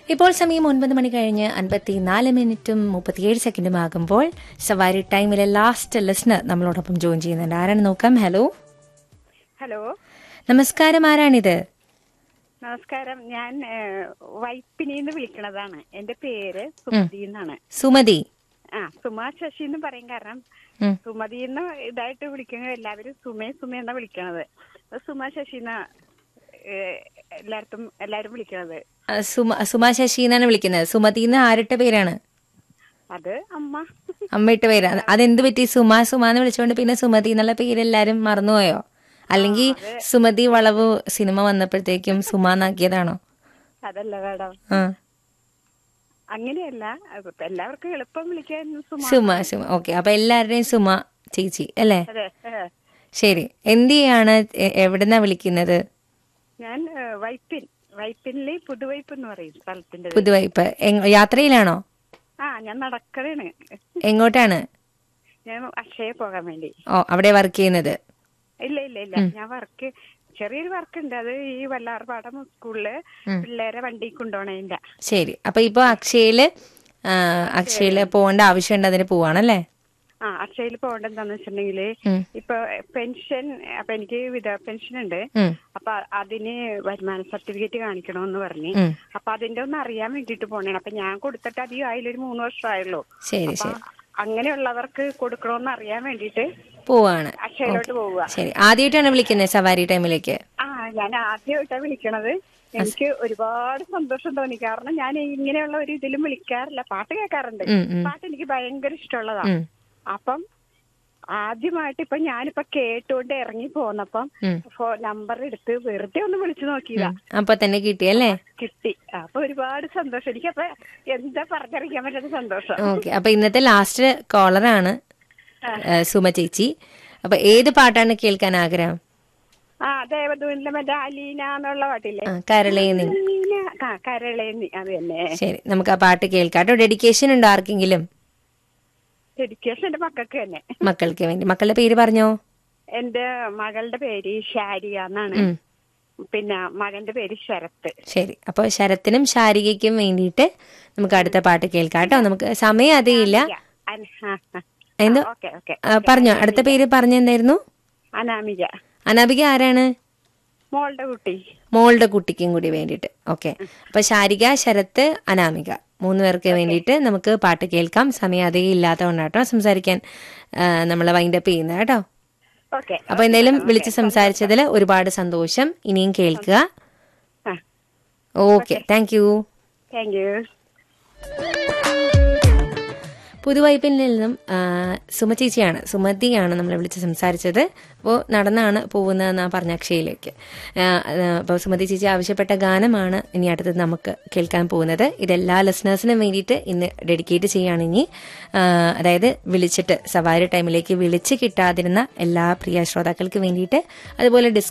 ഇപ്പോൾ സമയം ഒൻപത് മണി കഴിഞ്ഞ് അൻപത്തിനാല് മിനിറ്റും മുപ്പത്തിയേഴ് സെക്കൻഡും ആകുമ്പോൾ സവാരി ടൈമിലെ ലാസ്റ്റ് ലിസ്ണർ നമ്മളോടൊപ്പം ജോയിൻ ചെയ്യുന്നുണ്ട് ആരാണ് നോക്കാം ഹലോ ഹലോ നമസ്കാരം ആരാണിത് നമസ്കാരം ഞാൻ വൈപ്പിനിന്ന് വിളിക്കണതാണ് എന്റെ പേര് സുമതി എന്നാണ് സുമതി ആ സുമ ശശി എന്ന് പറയും കാരണം ഉം. സുമതി എന്ന് ഇതായിട്ട് വിളിക്കുന്നത് എല്ലാവരും സുമേ സുമ എന്നാ വിളിക്കണത് അത് സുമ ശശി എന്നാ ഏഹ്, എല്ലായിടത്തും എല്ലാരും വിളിക്കണത് ആ, സുമ സുമ ശശി എന്നാണ് വിളിക്കുന്നത് സുമതി എന്ന് ആരുടെ പേരാണ് അത് അമ്മ അമ്മയുടെ പേരാണ് അതെന്ത് പറ്റി സുമ സുമ എന്ന് വിളിച്ചുകൊണ്ട് പിന്നെ സുമതി എന്നുള്ള പേര് എല്ലാരും മറന്നുപോയോ അല്ലെങ്കിൽ സുമതി വളവ് സിനിമ വന്നപ്പോഴത്തേക്കും സുമ എന്നാക്കിയതാണോ അതല്ല മാഡം ആ അങ്ങനെയല്ല അത് എല്ലാവർക്കും എളുപ്പം വിളിക്കാൻ സുമ സുമ സുമ ഓക്കെ അപ്പൊ എല്ലാവരുടെയും സുമ ചേച്ചി അല്ലേ അതെ ഏഹ്. ശരി എന്തിയാണ് എ- എവിടുന്നാ വിളിക്കുന്നത് ഞാൻ ഏഹ്, വൈപ്പിൻ വൈപ്പിനിലെ പുതുവൈപ്പ് എന്ന് പറയും സ്ഥലത്തിന്റെ പുതുവൈപ്പ് എങ്- യാത്രയിലാണോ ആ ഞാൻ നടക്കണേണ് എങ്ങോട്ടാണ് ഞാൻ അക്ഷയ പോകാൻ വേണ്ടി ഓ അവിടെ വർക്ക് ചെയ്യുന്നത് ഇല്ല ഇല്ല ഇല്ല ഞാൻ വർക്ക് ചെറിയൊരു വർക്ക് ഉണ്ട് അത് ഈ വല്ലാർപാടം സ്കൂളില് പിള്ളേരെ വണ്ടി കൊണ്ടുപോണതിന്റെ ശരി അപ്പൊ ഇപ്പൊ അക്ഷയില് ആ, അക്ഷയില് പോകേണ്ട ആവശ്യമുണ്ട് അതിന് പോവാണല്ലേ ആ അക്ഷയയിൽ പോകേണ്ടതെന്താന്ന് വെച്ചിട്ടുണ്ടെങ്കില് ഉം. ഇപ്പൊ പെൻഷൻ അപ്പൊ എനിക്ക് വിധ പെൻഷൻ ഉണ്ട് ഉം. അപ്പൊ അതിന് വരുമാന സർട്ടിഫിക്കറ്റ് കാണിക്കണമെന്ന് പറഞ്ഞ് ഉം. അപ്പൊ അതിന്റെ ഒന്ന് അറിയാൻ വേണ്ടിട്ട് പോണേ അപ്പൊ ഞാൻ കൊടുത്തിട്ട് അധികം ആയില്ല ഒരു മൂന്ന് വർഷമായുള്ളൂ ശരി അപ്പൊ ശരി അങ്ങനെയുള്ളവർക്ക് കൊടുക്കണമെന്ന് അറിയാൻ വേണ്ടിട്ട് പോവാണ് അക്ഷയയിലോട്ട് പോവുക ശരി ആദ്യമായിട്ടാണ് വിളിക്കുന്നത് സവാരി ടൈമിലേക്ക് ആ ഞാൻ ആദ്യമായിട്ടാണ് വിളിക്കണത് എനിക്ക് ഒരുപാട് സന്തോഷം തോന്നി കാരണം ഞാൻ ഇങ്ങനെയുള്ള ഒരു ഇതിലും വിളിക്കാറില്ല പാട്ട് കേൾക്കാറുണ്ട് ഉം, ഉം. പാട്ട് എനിക്ക് ഭയങ്കര ഇഷ്ടമുള്ളതാ ഉം. അപ്പം ആദ്യമായിട്ട് ഇപ്പൊ ഞാനിപ്പോ കേട്ടുകൊണ്ട് ഇറങ്ങി പോന്നപ്പം ഉം. ഫോ- നമ്പർ എടുത്ത് വെറുതെ ഒന്ന് വിളിച്ചു നോക്കിയതാ അപ്പൊ തന്നെ കിട്ടിയല്ലേ കിട്ടി അപ്പൊ ഒരുപാട് സന്തോഷം എനിക്കപ്പൊ എന്താ പറഞ്ഞറിയിക്കാൻ പറ്റാത്ത സന്തോഷം ഓക്കെ അപ്പൊ ഇന്നത്തെ ലാസ്റ്റ് കോളറാണ് സുമ ചേച്ചി അപ്പൊ ഏത് പാട്ടാണ് കേൾക്കാൻ ആഗ്രഹം ആ ദേവദൂനിലെ മറ്റേ അലീന എന്നുള്ള പാട്ടില്ലേ ആ, കരളേന്നി അലീന ആ കരളേന്നി അത് തന്നെ ശരി നമുക്ക് ആ പാട്ട് കേൾക്കാട്ടോ ഡെഡിക്കേഷൻ ഉണ്ടോ ആർക്കെങ്കിലും ഡെഡിക്കേഷൻ എന്റെ മക്കൾക്ക് തന്നെ മക്കൾക്ക് വേണ്ടി മക്കളുടെ പേര് പറഞ്ഞോ എന്റെ മകളുടെ പേര് ഷാരിക എന്നാണ് ഉം. പിന്നെ മകന്റെ പേര് ശരത്ത് ശരി അപ്പോൾ ശരത്തിനും ശാരികയ്ക്കും വേണ്ടിയിട്ട് നമുക്ക് അടുത്ത പാട്ട് കേൾക്കാട്ടോ നമുക്ക് സമയം അധികമില്ല എന്തോ ഓക്കെ ഓക്കെ ആ, പറഞ്ഞോ അടുത്ത പേര് പറഞ്ഞെന്തായിരുന്നു അനാമിക അനാബിക ആരാണ് മോളുടെ കുട്ടി മോളുടെ കുട്ടിക്കും കൂടി വേണ്ടിയിട്ട് ഓക്കെ അപ്പൊ ശാരിക ശരത്ത് അനാമിക മൂന്ന് പേർക്ക് വേണ്ടിയിട്ട് നമുക്ക് പാട്ട് കേൾക്കാം സമയം അധികം ഇല്ലാത്തതുകൊണ്ടാട്ടോ സംസാരിക്കാൻ നമ്മൾ വൈൻഡപ്പ് ചെയ്യുന്നത് കേട്ടോ ഓക്കെ അപ്പൊ എന്തായാലും വിളിച്ച് സംസാരിച്ചതിൽ ഒരുപാട് സന്തോഷം ഇനിയും കേൾക്കുക okay thank you thank you പുതുവൈപ്പിൽ നിന്നും ആ, സുമ ചേച്ചിയാണ് സുമതിയാണ് നമ്മളെ വിളിച്ച് സംസാരിച്ചത് അപ്പോൾ നടന്നാണ് പോകുന്നതെന്നാ പറഞ്ഞ അക്ഷയിലേക്ക് അപ്പോൾ സുമതി ചേച്ചി ആവശ്യപ്പെട്ട ഗാനമാണ് ഇനി അടുത്തത് നമുക്ക് കേൾക്കാൻ പോകുന്നത് ഇതെല്ലാ ലിസണേഴ്സിനും വേണ്ടിയിട്ട് ഇന്ന് ഡെഡിക്കേറ്റ് ചെയ്യാണ് ഇനി ആ, അതായത് വിളിച്ചിട്ട് സവാരി ടൈമിലേക്ക് വിളിച്ച് കിട്ടാതിരുന്ന എല്ലാ പ്രിയ ശ്രോതാക്കൾക്ക് വേണ്ടിയിട്ട് അതുപോലെ ഡിസ്